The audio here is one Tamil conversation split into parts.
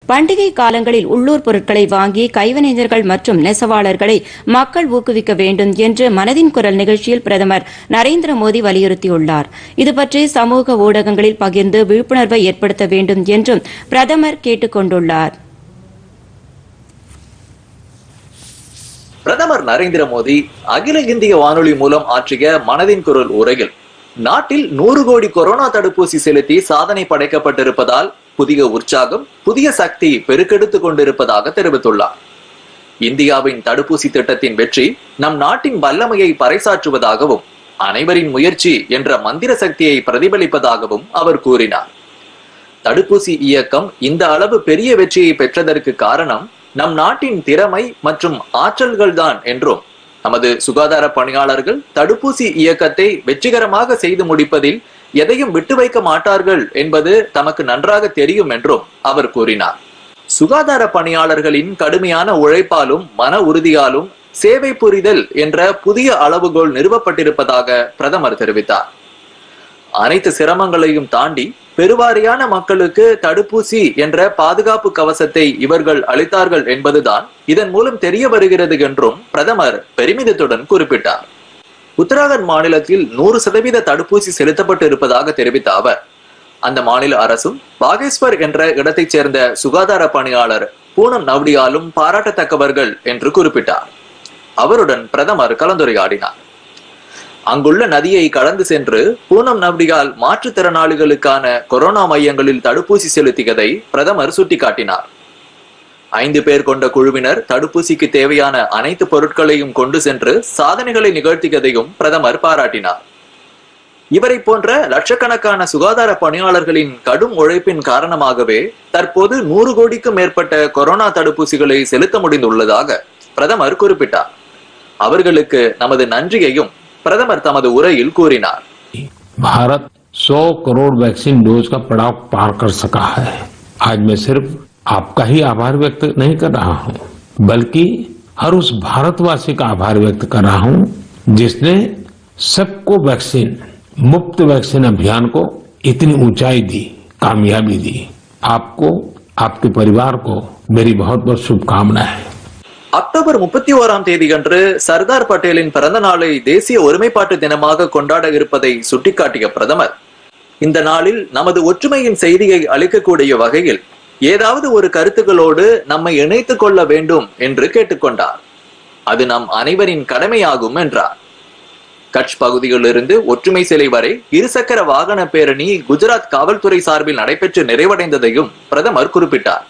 பண்டிகை காலங்களில் உள்ளூர் பொருட்களை வாங்கி கைவினைஞர்கள் மற்றும் நெசவாளர்களை மக்கள் ஊக்குவிக்க வேண்டும் என்று மனதின் குரல் நிகழ்ச்சியில் பிரதமர் நரேந்திர மோடி வலியுறுத்தியுள்ளார் இதுபற்றி சமூக ஊடகங்களில் பகிர்ந்து விழிப்புணர்வை ஏற்படுத்த வேண்டும் என்றும் பிரதமர் கேட்டுக் கொண்டுள்ளார் பிரதமர் நரேந்திர மோடி அகில இந்திய வானொலி மூலம் ஆற்றிய மனதின் குரல் உரையில் நாட்டில் நூறு கோடி கொரோனா தடுப்பூசி செலுத்தி சாதனை படைக்கப்பட்டிருப்பதால் புதிய உற்சாகம் புதிய சக்தி பெருக்கெடுத்துக் கொண்டிருப்பதாக தெரிவித்துள்ளார் இந்தியாவின் தடுப்பூசி திட்டத்தின் வெற்றி நம் நாட்டின் வல்லமையை பறைசாற்றுவதாகவும் அனைவரின் முயற்சி என்ற மந்திர சக்தியை பிரதிபலிப்பதாகவும் அவர் கூறினார் தடுப்பூசி இயக்கம் இந்த அளவு பெரிய வெற்றியை பெற்றதற்கு காரணம் நம் நாட்டின் திறமை மற்றும் ஆற்றல்கள் தான் என்றும் நமது சுகாதார பணியாளர்கள் தடுப்பூசி இயக்கத்தை வெற்றிகரமாக செய்து முடிப்பதில் எதையும் விட்டு வைக்க மாட்டார்கள் என்பது தமக்கு நன்றாக தெரியும் என்றும் அவர் கூறினார் சுகாதார பணியாளர்களின் கடுமையான உழைப்பாலும் மன உறுதியாலும் சேவை புரிதல் என்ற புதிய அளவுகோல் நிறுவப்பட்டிருப்பதாக பிரதமர் தெரிவித்தார் அனைத்து சிரமங்களையும் தாண்டி பெருவாரியான மக்களுக்கு தடுப்பூசி என்ற பாதுகாப்பு கவசத்தை இவர்கள் அளித்தார்கள் என்பதுதான் இதன் மூலம் தெரிய வருகிறது என்றும் பிரதமர் பெருமிதத்துடன் குறிப்பிட்டார் உத்தராகண்ட் மாநிலத்தில் நூறு சதவீத தடுப்பூசி செலுத்தப்பட்டு இருப்பதாக தெரிவித்த அவர் அந்த மாநில அரசும் பாகேஸ்வர் என்ற இடத்தைச் சேர்ந்த சுகாதார பணியாளர் பூனம் நவ்டியாலும் பாராட்டத்தக்கவர்கள் என்று குறிப்பிட்டார் அவருடன் பிரதமர் கலந்துரையாடினார் அங்குள்ள நதியை கடந்து சென்று பூனம் நவ்டியால் மாற்றுத்திறனாளிகளுக்கான கொரோனா மையங்களில் தடுப்பூசி செலுத்தியதை பிரதமர் சுட்டிக்காட்டினார் ஐந்து பேர் கொண்ட குழுவினர் தடுப்பூசிக்கு தேவையான அனைத்து பொருட்களையும் கொண்டு சென்று சாதனைகளை நிகழ்த்தியதையும் பிரதமர் பாராட்டினார் இவரை போன்ற லட்சக்கணக்கான சுகாதார பணியாளர்களின் கடும் உழைப்பின் காரணமாகவே தற்போது நூறு கோடிக்கும் மேற்பட்ட கொரோனா தடுப்பூசிகளை செலுத்த முடிந்துள்ளதாக பிரதமர் குறிப்பிட்டார் அவர்களுக்கு நமது நன்றியையும் பிரதமர் தமது உரையில் கூறினார் भारत 100 करोड़ वैक्सीन डोज का पड़ाव पार कर सका है आज मैं सिर्फ आपका ही आभार व्यक्त नहीं कर रहा हूं बल्कि हर उस भारतवासी का आभार व्यक्त कर रहा हूं जिसने सबको वैक्सीन मुफ्त वैक्सीन अभियान को इतनी ऊंचाई दी कामयाबी दी आपको आपके परिवार को मेरी बहुत बहुत शुभकामनाएं அக்டோபர் முப்பத்தி ஓராம் தேதியன்று சர்தார் பட்டேலின் பிறந்த நாளை தேசிய ஒருமைப்பாட்டு தினமாக கொண்டாட இருப்பதை சுட்டிக்காட்டிய பிரதமர் இந்த நாளில் நமது ஒற்றுமையின் செய்தியை அளிக்கக்கூடிய வகையில் ஏதாவது ஒரு கருத்துக்களோடு நம்மை இணைத்துக் கொள்ள வேண்டும் என்று கேட்டுக்கொண்டார் அது நம் அனைவரின் கடமையாகும் என்றார் கட்ச் பகுதியிலிருந்து ஒற்றுமை சிலை வரை இருசக்கர வாகன பேரணி குஜராத் காவல்துறை சார்பில் நடைபெற்று நிறைவடைந்ததையும் பிரதமர் குறிப்பிட்டார்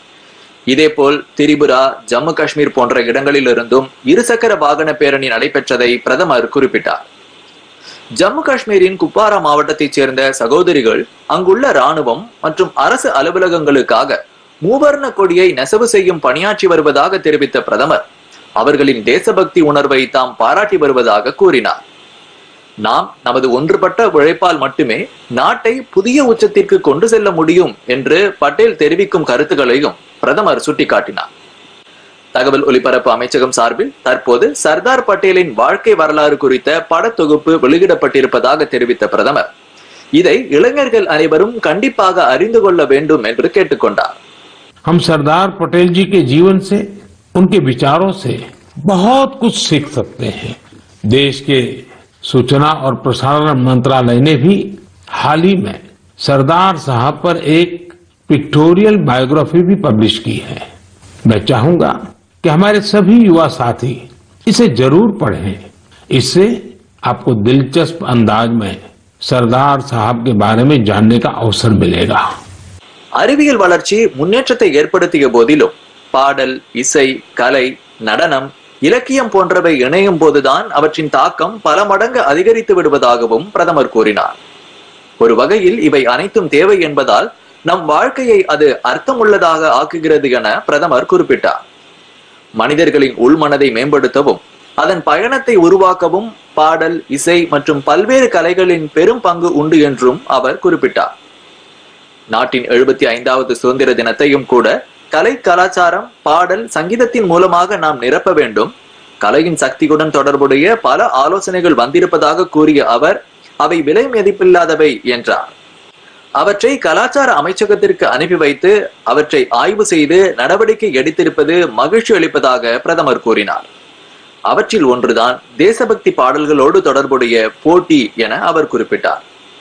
இதேபோல் திரிபுரா ஜம்மு காஷ்மீர் போன்ற இடங்களிலிருந்தும் இருசக்கர வாகன பேரணி நடைபெற்றதை பிரதமர் குறிப்பிட்டார் ஜம்மு காஷ்மீரின் குப்வாரா மாவட்டத்தைச் சேர்ந்த சகோதரிகள் அங்குள்ள ராணுவம் மற்றும் அரசு அலுவலகங்களுக்காக மூவர்ண கொடியை நெசவு செய்யும் பணியாற்றி வருவதாக தெரிவித்த பிரதமர் அவர்களின் தேசபக்தி உணர்வை தாம் பாராட்டி வருவதாக கூறினார் நாம் நமது ஒன்றுபட்ட உழைப்பால் மட்டுமே நாட்டை புதிய உச்சத்திற்கு கொண்டு செல்ல முடியும் என்று பட்டேல் தெரிவிக்கும் கருத்துக்களையும் பிரதமர் சுட்டிக்காட்டினார் தகவல் ஒலிபரப்பு அமைச்சகம் சார்பில் தற்போது சர்தார் பட்டேலின் வாழ்க்கை வரலாறு குறித்த படத்தொகுப்பு வெளியிடப்பட்டிருப்பதாக தெரிவித்த பிரதமர் இதை இளைஞர்கள் அனைவரும் கண்டிப்பாக அறிந்து கொள்ள வேண்டும் என்று கேட்டுக்கொண்டார் हम सरदार पटेल जी के जीवन से उनके विचारों से बहुत कुछ सीख सकते हैं देश के सूचना और प्रसारण मंत्रालय ने भी हाल ही में सरदार साहब पर एक पिक्टोरियल बायोग्राफी भी पब्लिश की है मैं चाहूंगा कि हमारे सभी युवा साथी इसे जरूर पढ़ें इससे आपको दिलचस्प अंदाज में सरदार साहब के बारे में जानने का अवसर मिलेगा அறிவியல் வளர்ச்சி முன்னேற்றத்தை ஏற்படுத்திய போதிலும் பாடல் இசை கலை நடனம் இலக்கியம் போன்றவை இணையும் போதுதான் அவற்றின் தாக்கம் பல மடங்கு அதிகரித்து விடுவதாகவும் பிரதமர் கூறினார் ஒரு வகையில் இவை அனைத்தும் தேவை என்பதால் நம் வாழ்க்கையை அது அர்த்தமுள்ளதாக ஆக்குகிறது என பிரதமர் குறிப்பிட்டார் மனிதர்களின் உள்மனதை மேம்படுத்தவும் அதன் பயணத்தை உருவாக்கவும் பாடல் இசை மற்றும் பல்வேறு கலைகளின் பெரும் பங்கு உண்டு என்றும் அவர் குறிப்பிட்டார் நாட்டின் எழுபத்தி ஐந்தாவது சுதந்திர தினத்தையும் கூட கலை கலாச்சாரம் பாடல் சங்கீதத்தின் மூலமாக நாம் நிரப்ப வேண்டும் கலையின் சக்தியுடன் தொடர்புடைய பல ஆலோசனைகள் வந்திருப்பதாக கூறிய அவர் அவை விலை மதிப்பில்லாதவை என்றார் அவற்றை கலாச்சார அமைச்சகத்திற்கு அனுப்பி வைத்து அவற்றை ஆய்வு செய்து நடவடிக்கை எடுத்திருப்பது மகிழ்ச்சி அளிப்பதாக பிரதமர் கூறினார் அவற்றில் ஒன்றுதான் தேசபக்தி பாடல்களோடு தொடர்புடைய போட்டி என அவர் குறிப்பிட்டார்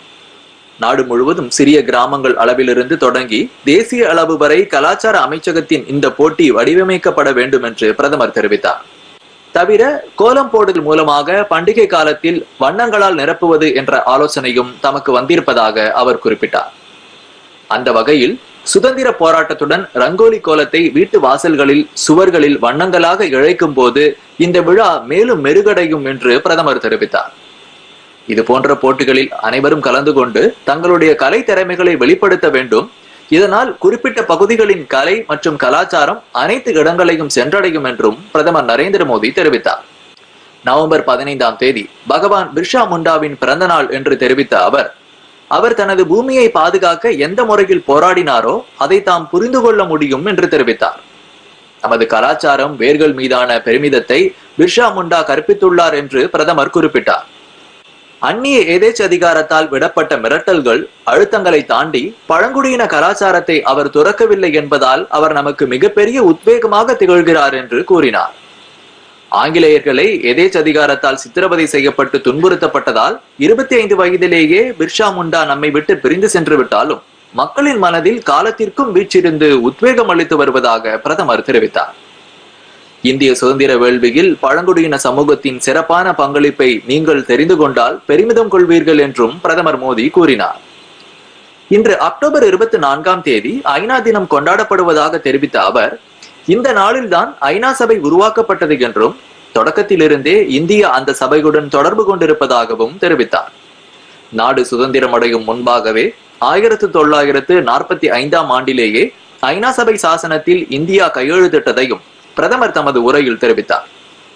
நாடு முழுவதும் சிறிய கிராமங்கள் அளவிலிருந்து தொடங்கி தேசிய அளவு வரை கலாச்சார அமைச்சகத்தின் இந்த போட்டி வடிவமைக்கப்பட வேண்டும் என்று பிரதமர் தெரிவித்தார் தவிர கோலம் போடுதல் மூலமாக பண்டிகை காலத்தில் வண்ணங்களால் நிரப்புவது என்ற ஆலோசனையும் தமக்கு வந்திருப்பதாக அவர் குறிப்பிட்டார் அந்த வகையில் சுதந்திர போராட்டத்துடன் ரங்கோலி கோலத்தை வீட்டு வாசல்களில் சுவர்களில் வண்ணங்களாக இழைக்கும் போது இந்த விழா மேலும் மெருகடையும் என்று பிரதமர் தெரிவித்தார் இது போன்ற போட்டிகளில் அனைவரும் கலந்து கொண்டு தங்களுடைய கலை திறமைகளை வெளிப்படுத்த வேண்டும் இதனால் குறிப்பிட்ட பகுதிகளின் கலை மற்றும் கலாச்சாரம் அனைத்து இடங்களையும் சென்றடையும் என்றும் பிரதமர் நரேந்திர மோடி தெரிவித்தார் நவம்பர் பதினைந்தாம் தேதி பகவான் பிர்ஷா முண்டாவின் பிறந்த நாள் என்று தெரிவித்த அவர் அவர் தனது பூமியை பாதுகாக்க எந்த முறையில் போராடினாரோ அதை தாம் புரிந்து கொள்ள முடியும் என்று தெரிவித்தார் நமது கலாச்சாரம் வேர்கள் மீதான பெருமிதத்தை பிர்ஷா முண்டா கற்பித்துள்ளார் என்று பிரதமர் குறிப்பிட்டார் அந்நிய எதேச்ச அதிகாரத்தால் விடப்பட்ட மிரட்டல்கள் அழுத்தங்களை தாண்டி பழங்குடியின கலாச்சாரத்தை அவர் துறக்கவில்லை என்பதால் அவர் நமக்கு மிகப்பெரிய உத்வேகமாக திகழ்கிறார் என்று கூறினார் ஆங்கிலேயர்களை எதேச்ச அதிகாரத்தால் சித்திரவதை செய்யப்பட்டு துன்புறுத்தப்பட்டதால் இருபத்தி ஐந்து வயதிலேயே பிர்ஷா முண்டா நம்மை விட்டு பிரிந்து சென்று விட்டாலும் மக்களின் மனதில் காலத்திற்கும் வீற்றிருந்து உத்வேகம் அளித்து வருவதாக பிரதமர் தெரிவித்தார் இந்திய சுதந்திர வேள்வியில் பழங்குடியின சமூகத்தின் சிறப்பான பங்களிப்பை நீங்கள் தெரிந்து கொண்டால் பெருமிதம் கொள்வீர்கள் என்றும் பிரதமர் மோடி கூறினார் இன்று அக்டோபர் இருபத்தி நான்காம் தேதி ஐநா தினம் கொண்டாடப்படுவதாக தெரிவித்த அவர் இந்த நாளில்தான் ஐநா சபை உருவாக்கப்பட்டது என்றும் தொடக்கத்திலிருந்தே இந்தியா அந்த சபையுடன் தொடர்பு கொண்டிருப்பதாகவும் தெரிவித்தார் நாடு சுதந்திரமடையும் முன்பாகவே ஆயிரத்து தொள்ளாயிரத்து நாற்பத்தி ஐந்தாம் ஆண்டிலேயே ஐநா சபை சாசனத்தில் இந்தியா கையெழுத்திட்டதையும் பிரதமர் தமது உரையில் தெரிவித்தார்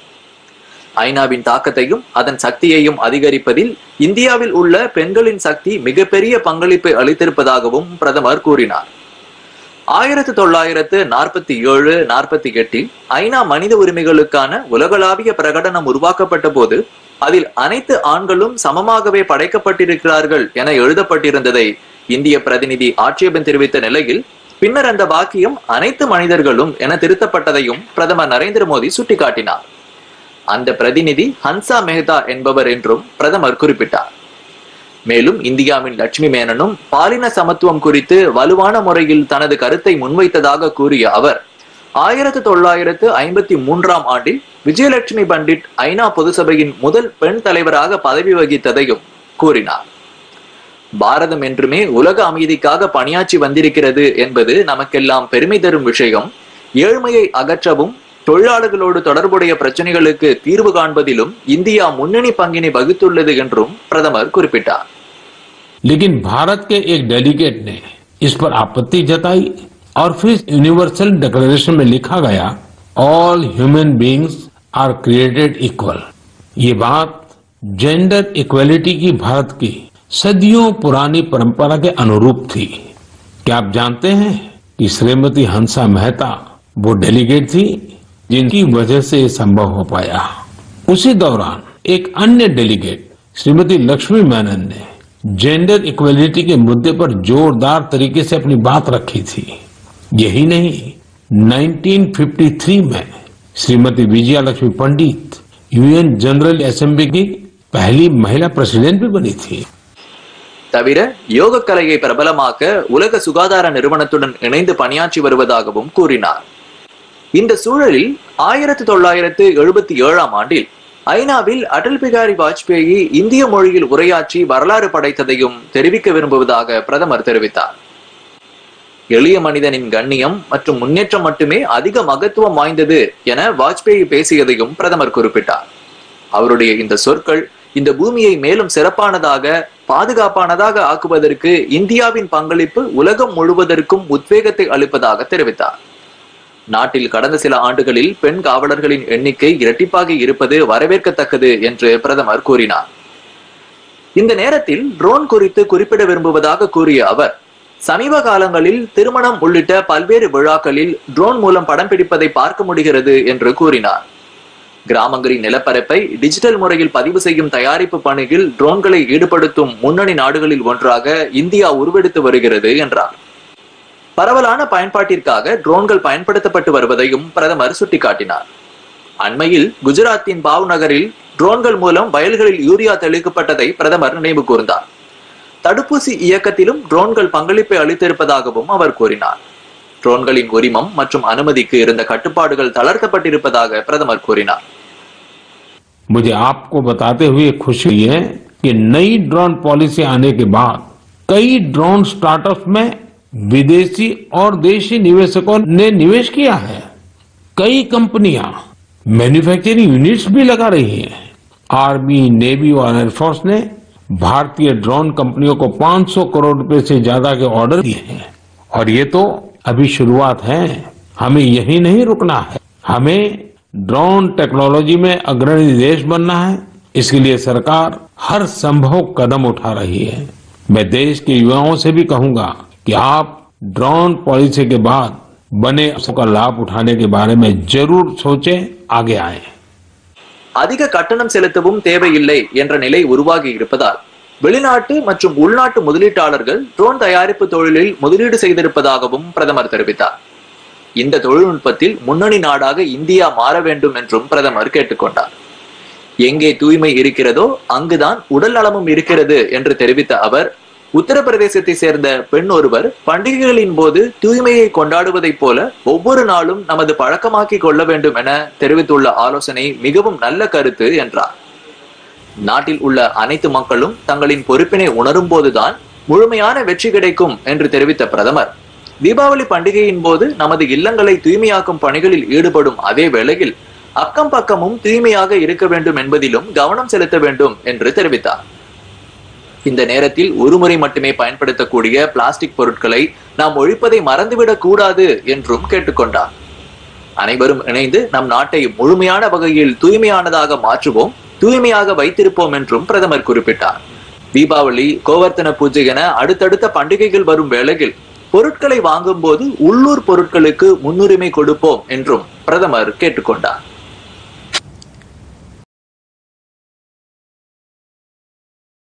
ஐநாவின் தாக்கத்தையும் அதன் சக்தியையும் அதிகரிப்பதில் இந்தியாவில் உள்ள பெண்களின் சக்தி மிகப்பெரிய பங்களிப்பை அளித்திருப்பதாகவும் பிரதமர் கூறினார் ஆயிரத்து தொள்ளாயிரத்து நாற்பத்தி ஏழு நாற்பத்தி எட்டில் ஐநா மனித உரிமைகளுக்கான உலகளாவிய பிரகடனம் உருவாக்கப்பட்ட போது அதில் அனைத்து ஆண்களும் சமமாகவே படைக்கப்பட்டிருக்கிறார்கள் என எழுதப்பட்டிருந்ததை இந்திய பிரதிநிதி ஆட்சேபம் தெரிவித்த நிலையில் பின்னர் அந்த வாக்கியம் அனைத்து மனிதர்களும் என திருத்தப்பட்டதையும் பிரதமர் நரேந்திர மோடி சுட்டிக்காட்டினார் அந்த பிரதிநிதி ஹன்சா மெஹ்தா என்பவர் என்றும் பிரதமர் குறிப்பிட்டார் மேலும் இந்தியாவின் லட்சுமி மேனனும் பாலின சமத்துவம் குறித்து வலுவான முறையில் தனது கருத்தை முன்வைத்ததாக கூறிய அவர் ஆயிரத்து தொள்ளாயிரத்து ஐம்பத்தி மூன்றாம் ஆண்டில் விஜயலட்சுமி பண்டிட் ஐநா பொதுசபையின் முதல் பெண் தலைவராக பதவி வகித்ததையும் கூறினார் பாரதம் என்றுமே உலக அமைதிக்காக பணியாற்றி வந்திருக்கிறது என்பது நமக்கெல்லாம் பெருமை தரும் விஷயம் ஏழ்மையை அகற்றவும் தொழிலாளர்களோடு தொடர்புடைய பிரச்சனைகளுக்கு தீர்வு காண்பதிலும் இந்தியா முன்னணி பங்கினை வகித்துள்ளது என்றும் பிரதமர் குறிப்பிட்டார் लेकिन भारत के एक डेलीगेट ने इस पर आपत्ति जताई और फिर यूनिवर्सल डिक्लेरेशन में लिखा गया all human beings are created equal ये बात जेंडर इक्वलिटी की भारत की सदियों पुरानी परंपरा के अनुरूप थी क्या आप जानते हैं कि श्रीमती हंसा मेहता वो डेलीगेट थी जिनकी वजह से ये संभव हो पाया उसी दौरान एक अन्य डेलीगेट श्रीमती लक्ष्मी मेनन ने जेंडर इक्वलिटी के मुद्दे पर जोरदार तरीके से अपनी बात रखी थी यही नहीं 1953 में Shrimati Vijaya Lakshmi Pandit UN General Assembly की पहली महिला प्रेसिडेंट भी बनी थी தவிர யோக கலையை பிரபலமாக்க உலக சுகாதார நிறுவனத்துடன் இணைந்து பணியாற்றி வருவதாகவும் கூறினார் இந்த சூழலில் ஆயிரத்தி தொள்ளாயிரத்து எழுபத்தி ஏழாம் ஆண்டில் ஐநாவில் அடல் பிகாரி வாஜ்பேயி இந்திய மொழியில் உரையாற்றி வரலாறு படைத்ததையும் தெரிவிக்க விரும்புவதாக பிரதமர் தெரிவித்தார் எளிய மனிதனின் கண்ணியம் மற்றும் முன்னேற்றம் மட்டுமே அதிக மகத்துவம் வாய்ந்தது என வாஜ்பேயி பேசியதையும் பிரதமர் குறிப்பிட்டார் அவருடைய இந்த சொற்கள் இந்த பூமியை மேலும் சிறப்பானதாக பாதுகாப்பானதாக ஆக்குவதற்கு இந்தியாவின் பங்களிப்பு உலகம் முழுவதற்கும் உத்வேகத்தை அளிப்பதாக தெரிவித்தார் நாட்டில் கடந்த சில ஆண்டுகளில் பெண் காவலர்களின் எண்ணிக்கை இரட்டிப்பாகி இருப்பது வரவேற்கத்தக்கது என்று பிரதமர் கூறினார் இந்த நேரத்தில் ட்ரோன் குறித்து குறிப்பிட விரும்புவதாக கூறிய அவர் சமீப காலங்களில் திருமணம் உள்ளிட்ட பல்வேறு விழாக்களில் ட்ரோன் மூலம் படம் பிடிப்பதை பார்க்க முடிகிறது என்று கூறினார் கிராமங்களின் நிலப்பரப்பை டிஜிட்டல் முறையில் பதிவு செய்யும் தயாரிப்பு பணியில் ட்ரோன்களை ஈடுபடுத்தும் முன்னணி நாடுகளில் ஒன்றாக இந்தியா உருவெடுத்து வருகிறது என்றார் பரவலான பயன்பாட்டிற்காக ட்ரோன்கள் பயன்படுத்தப்பட்டு வருவதையும் பிரதமர் சுட்டிக்காட்டினார் அண்மையில் குஜராத்தின் பாவ் நகரில் ட்ரோன்கள் மூலம் வயல்களில் யூரியா தெளிக்கப்பட்டதை பிரதமர் நினைவு கூர்ந்தார் தடுப்பூசி இயக்கத்திலும் ட்ரோன்கள் பங்களிப்பை அளித்திருப்பதாகவும் அவர் கூறினார் ட்ரோன்களின் உரிமம் மற்றும் அனுமதிக்கு இருந்த கட்டுப்பாடுகள் தளர்த்தப்பட்டிருப்பதாக பிரதமர் கூறினார் मुझे आपको बताते हुए खुशी है कि नई ड्रोन पॉलिसी आने के बाद कई ड्रोन स्टार्टअप्स में विदेशी और देशी निवेशकों ने निवेश किया है कई कंपनियां मैन्युफैक्चरिंग यूनिट्स भी लगा रही हैं आर्मी नेवी और एयरफोर्स ने भारतीय ड्रोन कंपनियों को 500 करोड़ रुपए से ज्यादा के ऑर्डर दिए हैं और ये तो अभी शुरुआत है हमें यही नहीं रुकना है हमें ड्रोन टेक्नोलॉजी में अग्रणी देश बनना है इसके लिए सरकार हर संभव कदम उठा रही है मैं देश के युवाओं से भी कहूंगा कि आप ड्रोन पॉलिसी के बाद बने अवसर का लाभ उठाने के बारे में जरूर सोचें आगे आए அதிக கட்டணம் செலுத்தவும் தேவையில்லை என்ற நிலை உருவாகி இருப்பதால் வெளிநாட்டு மற்றும் உள்நாட்டு முதலீட்டாளர்கள் ட்ரோன் தயாரிப்பு தொழிலில் முதலீடு செய்திருப்பதாகவும் பிரதமர் தெரிவித்தார் இந்த தொழில்நுட்பத்தில் முன்னணி நாடாக இந்தியா மாற வேண்டும் என்றும் பிரதமர் கேட்டுக்கொண்டார் எங்கே தூய்மை இருக்கிறதோ அங்குதான் உடல் நலமும் இருக்கிறது என்று தெரிவித்த அவர் உத்தரப்பிரதேசத்தை சேர்ந்த பெண் ஒருவர் பண்டிகைகளின் போது தூய்மையை கொண்டாடுவதைப் போல ஒவ்வொரு நாளும் நமது பழக்கமாக்கிக் கொள்ள வேண்டும் என தெரிவித்துள்ள ஆலோசனை மிகவும் நல்ல கருத்து என்றார் நாட்டில் உள்ள அனைத்து மக்களும் தங்களின் பொறுப்பினை உணரும் போதுதான் முழுமையான வெற்றி கிடைக்கும் என்று தெரிவித்த பிரதமர் தீபாவளி பண்டிகையின் போது நமது இல்லங்களை தூய்மையாக்கும் பணிகளில் ஈடுபடும் அதே வேளையில் அக்கம் பக்கமும் தூய்மையாக இருக்க வேண்டும் என்பதிலும் கவனம் செலுத்த வேண்டும் என்று தெரிவித்தார் இந்த நேரத்தில் ஒருமுறை மட்டுமே பயன்படுத்தக்கூடிய பிளாஸ்டிக் பொருட்களை நாம் ஒழிப்பதை மறந்துவிடக் கூடாது என்றும் கேட்டுக்கொண்டார் அனைவரும் இணைந்து நம் நாட்டை முழுமையான வகையில் தூய்மையானதாக மாற்றுவோம் தூய்மையாக வைத்திருப்போம் என்றும் பிரதமர் குறிப்பிட்டார் தீபாவளி கோவர்த்தன பூஜை என அடுத்தடுத்த பண்டிகைகள் வரும் வேளையில் பொருட்களை வாங்கும் போது உள்ளூர் பொருட்களுக்கு முன்னுரிமை கொடுப்போம் என்றும் பிரதமர் கேட்டுக்கொண்டார்